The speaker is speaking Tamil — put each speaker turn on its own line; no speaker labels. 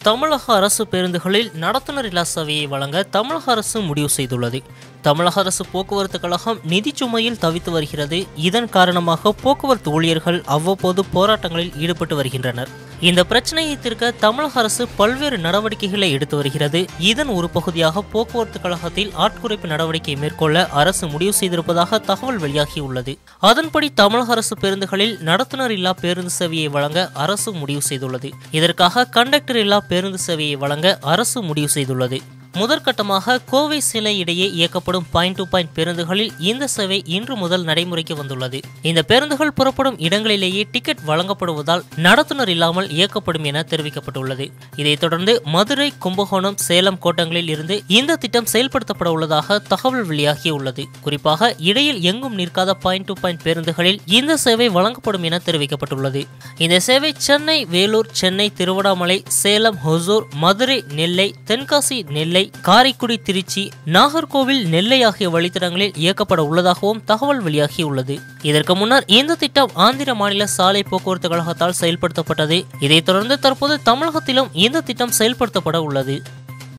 தமிழக அரசு பேருந்துகளில் நடத்துனர் இல்லா சேவையை வழங்க தமிழக அரசு முடிவு செய்துள்ளது தமிழக அரசு போக்குவரத்து கழகம் நிதி சுமையில் தவித்து வருகிறது இதன் காரணமாக போக்குவரத்து ஊழியர்கள் அவ்வப்போது போராட்டங்களில் ஈடுபட்டு வருகின்றனர் இந்த பிரச்சனையை தீர்க்க தமிழக அரசு பல்வேறு நடவடிக்கைகளை எடுத்து வருகிறது இதன் ஒரு பகுதியாக போக்குவரத்து கழகத்தில் ஆட்குறைப்பு நடவடிக்கை மேற்கொள்ள அரசு முடிவு செய்திருப்பதாக தகவல் வெளியாகியுள்ளது அதன்படி தமிழக அரசு பேருந்துகளில் நடத்துனர் இல்லா பேருந்து சேவையை வழங்க அரசு முடிவு செய்துள்ளது இதற்காக கண்டக்டர் இல்லா பேருந்து சேவையை வழங்க அரசு முடிவு செய்துள்ளது முதற்கட்டமாக கோவை சிலை இடையே இயக்கப்படும் பாயிண்ட் டு பாயிண்ட் பேருந்துகளில் இந்த சேவை இன்று முதல் நடைமுறைக்கு வந்துள்ளது இந்த பேருந்துகள் புறப்படும் இடங்களிலேயே டிக்கெட் வழங்கப்படுவதால் நடத்துனர் இல்லாமல் இயக்கப்படும் என தெரிவிக்கப்பட்டுள்ளது இதைத் தொடர்ந்து மதுரை கும்பகோணம் சேலம் கோட்டங்களில் இருந்து இந்த திட்டம் செயல்படுத்தப்பட உள்ளதாக தகவல் வெளியாகியுள்ளது குறிப்பாக இடையில் எங்கும் நிற்காத பாயிண்ட் டு பாயிண்ட் பேருந்துகளில் இந்த சேவை வழங்கப்படும் என தெரிவிக்கப்பட்டுள்ளது இந்த சேவை சென்னை வேலூர் சென்னை திருவண்ணாமலை சேலம் ஹொசூர் மதுரை நெல்லை தென்காசி நெல்லை காரைக்குடி திருச்சி நாகர்கோவில் நெல்லை ஆகிய வழித்தடங்களில் இயக்கப்பட உள்ளதாகவும் தகவல் வெளியாகியுள்ளது இதற்கு முன்னர் இந்த திட்டம் ஆந்திர மாநில சாலை போக்குவரத்து கழகத்தால் செயல்படுத்தப்பட்டது இதைத் தொடர்ந்து தற்போது தமிழகத்திலும் இந்த திட்டம் செயல்படுத்தப்பட உள்ளது